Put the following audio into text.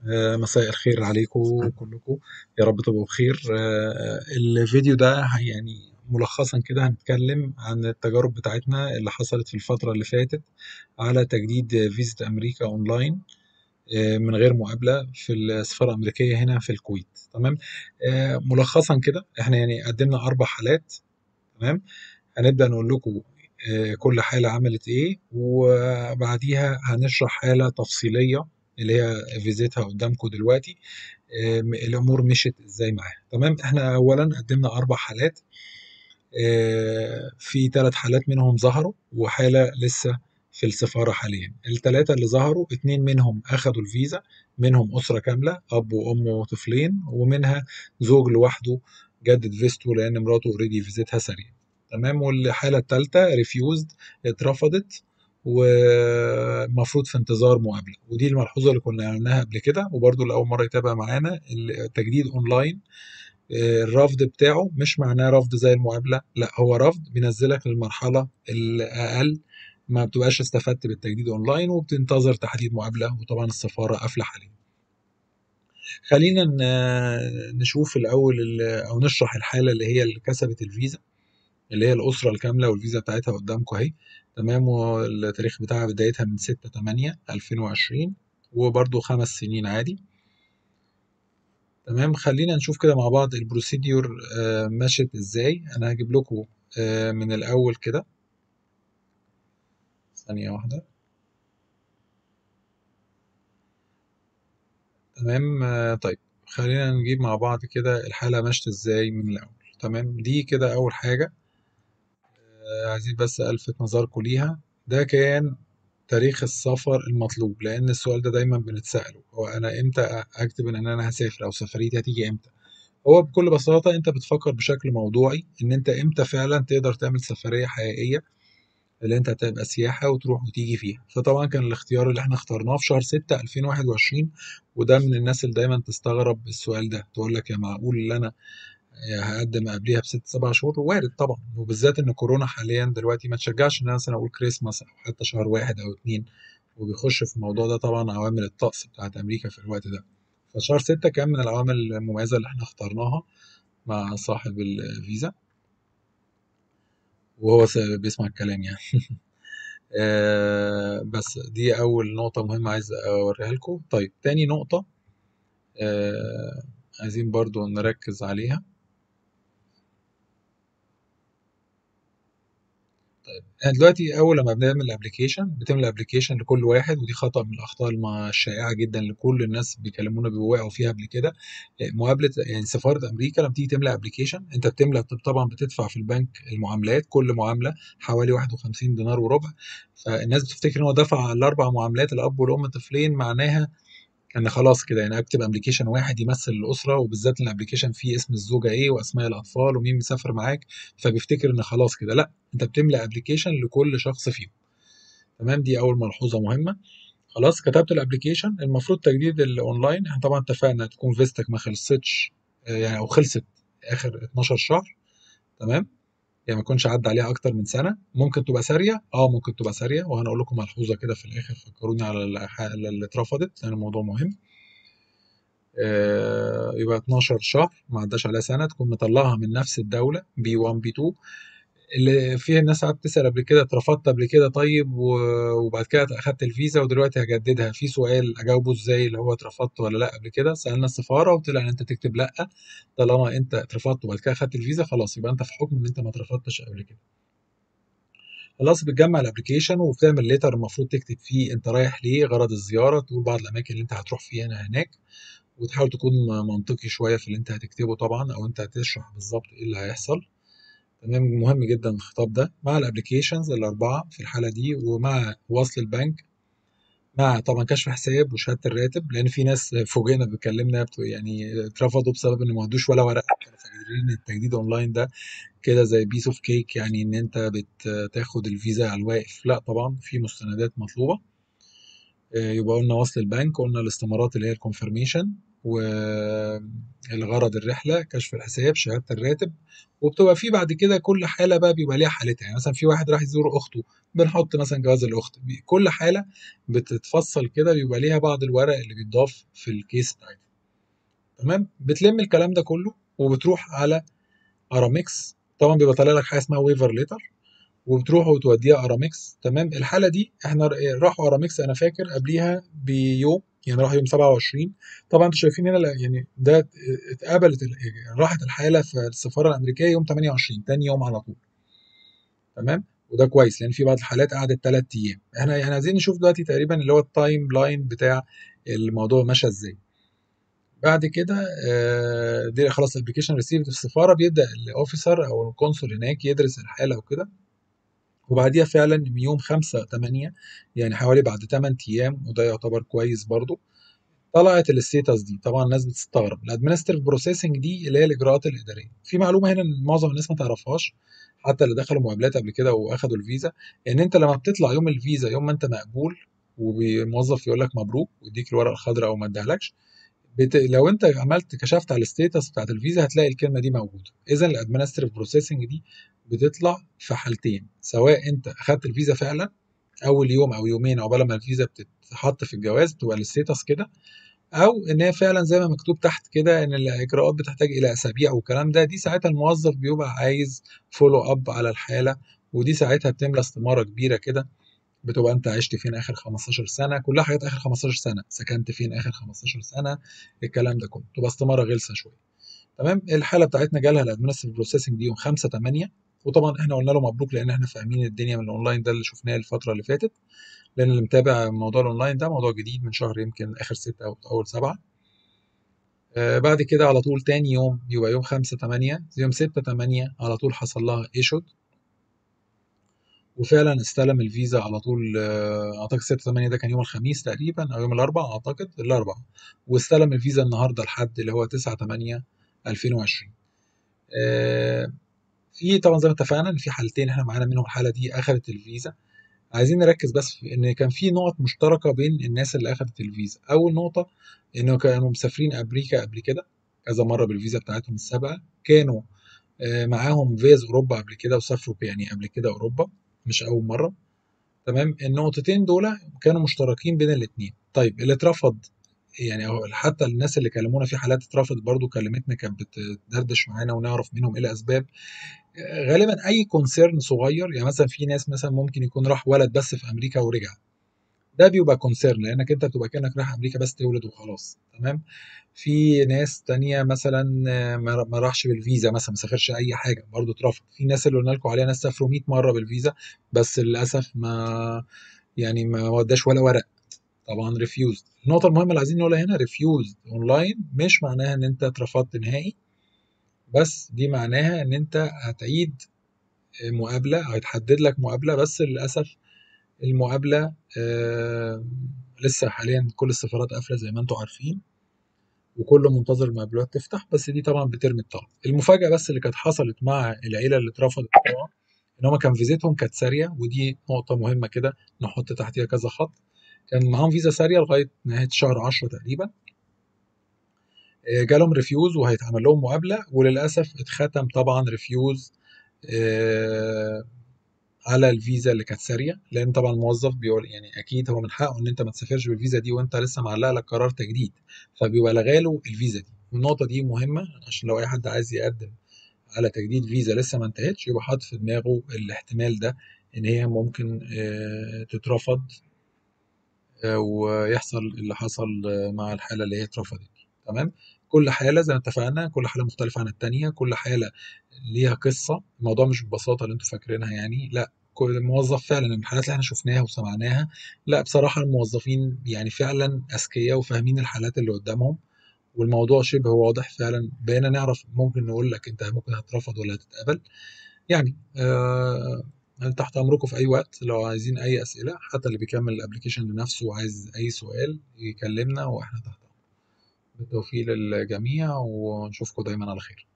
آه، مساء الخير عليكم كلكم يا رب تبقوا بخير آه، الفيديو ده ه- يعني ملخصا كده هنتكلم عن التجارب بتاعتنا اللي حصلت في الفترة اللي فاتت على تجديد فيزا أمريكا أونلاين آه، من غير مقابلة في السفارة الأمريكية هنا في الكويت تمام آه، ملخصا كده احنا يعني قدمنا أربع حالات تمام هنبدأ نقول لكم آه، كل حالة عملت ايه وبعديها هنشرح حالة تفصيلية اللي هي فيزيتها قدامكم دلوقتي آه، الامور مشيت ازاي معاها تمام احنا اولا قدمنا اربع حالات آه، في ثلاث حالات منهم ظهروا وحالة لسه في السفارة حاليا الثلاثة اللي ظهروا اتنين منهم أخدوا الفيزا منهم أسرة كاملة أب وأم وطفلين ومنها زوج لوحده جدد فيزته لأن مراته اوريدي فيزتها سريع تمام والحالة الثالثة ريفيوزد اترفضت ومفروض في انتظار مقابلة ودي الملحوظة اللي كنا قلناها قبل كده وبرضو لأول مرة يتابع معانا التجديد أونلاين الرفض بتاعه مش معناه رفض زي المقابلة لا هو رفض بينزلك للمرحلة الأقل ما بتبقاش استفدت بالتجديد اونلاين وبتنتظر تحديد مقابلة وطبعا السفارة قافلة حاليا خلينا ن- نشوف الأول ال- أو نشرح الحالة اللي هي اللي كسبت الفيزا اللي هي الأسرة الكاملة والفيزا بتاعتها قدامكم أهي تمام والتاريخ بتاعها بدايتها من 6 8 2020 وبرده خمس سنين عادي تمام خلينا نشوف كده مع بعض البروسيديور آه، مشت ازاي انا هجيب لكم آه، من الاول كده ثانية واحدة تمام آه، طيب خلينا نجيب مع بعض كده الحالة مشت ازاي من الاول تمام دي كده اول حاجة آه، عايزين بس الفت نظركم ليها ده كان تاريخ السفر المطلوب لان السؤال ده دايما بنتسأله هو انا امتى اكتب ان انا هسافر او سفريتي هتيجي امتى هو بكل بساطة انت بتفكر بشكل موضوعي ان انت امتى فعلا تقدر تعمل سفرية حقيقية اللي انت هتبقى سياحة وتروح وتيجي فيها فطبعا كان الاختيار اللي احنا اخترناه في شهر 6 2021 وده من الناس اللي دايما تستغرب السؤال ده تقول لك يا معقول ان انا هقدم قبليها بست سبع شهور وارد طبعا وبالذات ان كورونا حاليا دلوقتي ما تشجعش ان انا مثلا اقول كريسماس او حتى شهر واحد او اتنين وبيخش في الموضوع ده طبعا عوامل الطقس بتاعت امريكا في الوقت ده فشهر ستة كان من العوامل المميزة اللي احنا اخترناها مع صاحب الفيزا وهو س- بيسمع الكلام يعني آه بس دي أول نقطة مهمة عايز أوريها لكم طيب تاني نقطة آه عايزين برضو نركز عليها احنا دلوقتي اول لما بنعمل الابلكيشن بتعمل الابلكيشن لكل واحد ودي خطأ من الاخطاء الم- الشائعه جدا لكل الناس بيكلمونا بيوقعوا فيها قبل كده مقابله يعني سفاره امريكا لما تيجي تملى ابلكيشن انت بتملى طبعا بتدفع في البنك المعاملات كل معامله حوالي 51 دينار وربع فالناس بتفتكر ان هو دفع الاربع معاملات الاب والام طفلين معناها ان خلاص كده يعني اكتب ابلكيشن واحد يمثل الاسره وبالذات ان الابلكيشن فيه اسم الزوجه ايه واسماء الاطفال ومين مسافر معاك فبيفتكر ان خلاص كده لا انت بتملى ابلكيشن لكل شخص فيهم تمام دي اول ملحوظه مهمه خلاص كتبت الابلكيشن المفروض تجديد الاونلاين احنا طبعا اتفقنا تكون فيزتك ما خلصتش آه، يعني او خلصت اخر 12 شهر تمام يعني ما يكونش عدى عليها اكتر من سنه ممكن تبقى ساريه اه ممكن تبقى ساريه وهنقول لكم ملحوظه كده في الاخر فكروني على الح- اللي اترفضت لان الموضوع مهم آه، يبقى 12 شهر ما عداش عليها سنه تكون مطلعها من نفس الدوله بي 1 بي 2 اللي فيها الناس قعدت تسال قبل كده اترفضت قبل كده طيب و- وبعد كده اخدت الفيزا ودلوقتي هجددها في سؤال اجاوبه ازاي اللي هو اترفضت ولا لا قبل كده سالنا السفاره وطلع ان انت تكتب لا طالما انت اترفضت وبعد كده اخدت الفيزا خلاص يبقى انت في حكم ان انت ما اترفضتش قبل كده خلاص بتجمع الابلكيشن وبتعمل ليتر المفروض تكتب فيه انت رايح ليه غرض الزياره تقول بعض الاماكن اللي انت هتروح فيها هنا هناك وتحاول تكون منطقي شويه في اللي انت هتكتبه طبعا او انت هتشرح بالظبط ايه اللي هيحصل تمام مهم جدا الخطاب ده مع الابلكيشنز الاربعه في الحاله دي ومع وصل البنك مع طبعا كشف حساب وشهاده الراتب لان في ناس فوجئنا بتكلمنا بت- يعني اترفضوا بسبب ان ما ادوش ولا ورقه كانوا فاكرين ان التجديد اونلاين ده كده زي بيس اوف كيك يعني ان انت بتاخد الفيزا على الواقف لا طبعا في مستندات مطلوبه آه، يبقى قلنا وصل البنك قلنا الاستمارات اللي هي الكونفirmation والغرض الرحله كشف الحساب شهاده الراتب وبتبقى في بعد كده كل حاله بقى بيبقى ليها حالتها يعني مثلا في واحد راح يزور اخته بنحط مثلا جواز الاخت كل حاله بتتفصل كده بيبقى ليها بعض الورق اللي بيتضاف في الكيس بتاعتها تمام بتلم الكلام ده كله وبتروح على ارامكس طبعا بيبقى طالع لك حاجه اسمها ويفر ليتر وبتروح وتوديها ارامكس تمام الحاله دي احنا راحوا ارامكس انا فاكر قبليها بيوم يعني راح يوم 27 طبعا انتوا شايفين هنا يعني ده اتقبلت يعني راحت الحاله في السفاره الامريكيه يوم 28 تاني يوم على طول تمام وده كويس لان في بعض الحالات قعدت ثلاث ايام احنا يعني عايزين نشوف دلوقتي تقريبا اللي هو التايم لاين بتاع الموضوع ماشي ازاي بعد كده دي خلاص الابلكيشن ريسيفد في السفاره بيبدا الاوفيسر او القنصل هناك يدرس الحاله وكده وبعديها فعلا يوم 5 8 يعني حوالي بعد 8 ايام وده يعتبر كويس برضو طلعت الستيتس دي طبعا الناس بتستغرب الادمنستريف بروسيسنج دي اللي هي الاجراءات الاداريه في معلومه هنا معظم الناس ما تعرفهاش حتى اللي دخلوا مقابلات قبل كده واخدوا الفيزا ان انت لما بتطلع يوم الفيزا يوم ما انت مقبول وموظف يقول لك مبروك ويديك الورقه الخضراء او ما ادهلكش بت... لو انت عملت كشفت على الستيتس بتاعت الفيزا هتلاقي الكلمه دي موجوده اذا الادمنستريف بروسيسنج دي بتطلع في حالتين سواء انت اخدت الفيزا فعلا اول يوم او يومين عقبال ما الفيزا بتتحط في الجواز بتبقى الستيتس كده او ان هي فعلا زي ما مكتوب تحت كده ان الاجراءات بتحتاج الى اسابيع والكلام ده دي ساعتها الموظف بيبقى عايز فولو اب على الحاله ودي ساعتها بتملى استماره كبيره كده بتبقى انت عشت فين اخر 15 سنه كلها حاجات اخر 15 سنه سكنت فين اخر 15 سنه الكلام ده كله تبقى استماره غلسه شويه تمام الحاله بتاعتنا جالها الادمنستريف بروسيسنج دي يوم 5 8 وطبعا احنا قلنا له مبروك لان احنا فاهمين الدنيا من الاونلاين ده اللي شفناه الفتره اللي فاتت لان اللي متابع موضوع الاونلاين ده موضوع جديد من شهر يمكن اخر 6 او اول 7 آه بعد كده على طول تاني يوم يبقى يوم 5 8 يوم 6 8 على طول حصل لها ايشود وفعلا استلم الفيزا على طول اعتقد 6 8 ده كان يوم الخميس تقريبا او يوم الاربعاء اعتقد الاربعاء واستلم الفيزا النهارده لحد اللي هو 9 8 2020 آه في طبعا زي ما اتفقنا ان في حالتين احنا معانا منهم الحاله دي اخذت الفيزا عايزين نركز بس في ان كان في نقط مشتركه بين الناس اللي اخذت الفيزا اول نقطه انه كانوا مسافرين امريكا قبل كده كذا مره بالفيزا بتاعتهم السابقه كانوا آه معاهم فيز اوروبا قبل كده وسافروا يعني قبل كده اوروبا مش اول مره تمام النقطتين دول كانوا مشتركين بين الاثنين طيب اللي اترفض يعني حتى الناس اللي كلمونا في حالات اترفضت برضو كلمتنا كانت بتدردش معانا ونعرف منهم ايه الاسباب غالبا اي كونسيرن صغير يعني مثلا في ناس مثلا ممكن يكون راح ولد بس في امريكا ورجع ده بيبقى كونسيرن لانك انت بتبقى كانك رايح امريكا بس تولد وخلاص تمام في ناس تانية مثلا ما راحش بالفيزا مثلا ما سافرش اي حاجه برضه اترفض في ناس اللي قلنا لكم عليها ناس سافروا 100 مره بالفيزا بس للاسف ما يعني ما وداش ولا ورق طبعا ريفيوز النقطه المهمه اللي عايزين نقولها هنا ريفيوز اونلاين مش معناها ان انت اترفضت نهائي بس دي معناها ان انت هتعيد مقابله او هيتحدد لك مقابله بس للاسف المقابله آه لسه حاليا كل السفارات قافله زي ما انتم عارفين وكله منتظر المقابلات تفتح بس دي طبعا بترمي الطلب المفاجاه بس اللي كانت حصلت مع العيله اللي اترفضت طبعا ان هم كان فيزيتهم كانت ساريه ودي نقطه مهمه كده نحط تحتيها كذا خط كان معاهم فيزا ساريه لغايه نهايه شهر 10 تقريبا جالهم ريفيوز وهيتعمل لهم مقابله وللاسف اتختم طبعا ريفيوز على الفيزا اللي كانت ساريه لان طبعا الموظف بيقول يعني اكيد هو من حقه ان انت ما تسافرش بالفيزا دي وانت لسه معلق لك قرار تجديد فبيبقى لغاله الفيزا دي والنقطه دي مهمه عشان لو اي حد عايز يقدم على تجديد فيزا لسه ما انتهتش يبقى حاطط في دماغه الاحتمال ده ان هي ممكن تترفض ويحصل اللي حصل مع الحاله اللي هي اترفضت دي تمام كل حاله زي ما اتفقنا كل حاله مختلفه عن الثانيه كل حاله ليها قصه الموضوع مش ببساطه اللي انتم فاكرينها يعني لا كل موظف فعلا من الحالات اللي احنا شفناها وسمعناها لا بصراحه الموظفين يعني فعلا اذكياء وفاهمين الحالات اللي قدامهم والموضوع شبه واضح فعلا بقينا نعرف ممكن نقول لك انت ممكن هترفض ولا هتتقبل يعني آه تحت امركم في اي وقت لو عايزين اي اسئله حتى اللي بيكمل الابلكيشن لنفسه وعايز اي سؤال يكلمنا واحنا تحت بالتوفيق للجميع ونشوفكم دايما على خير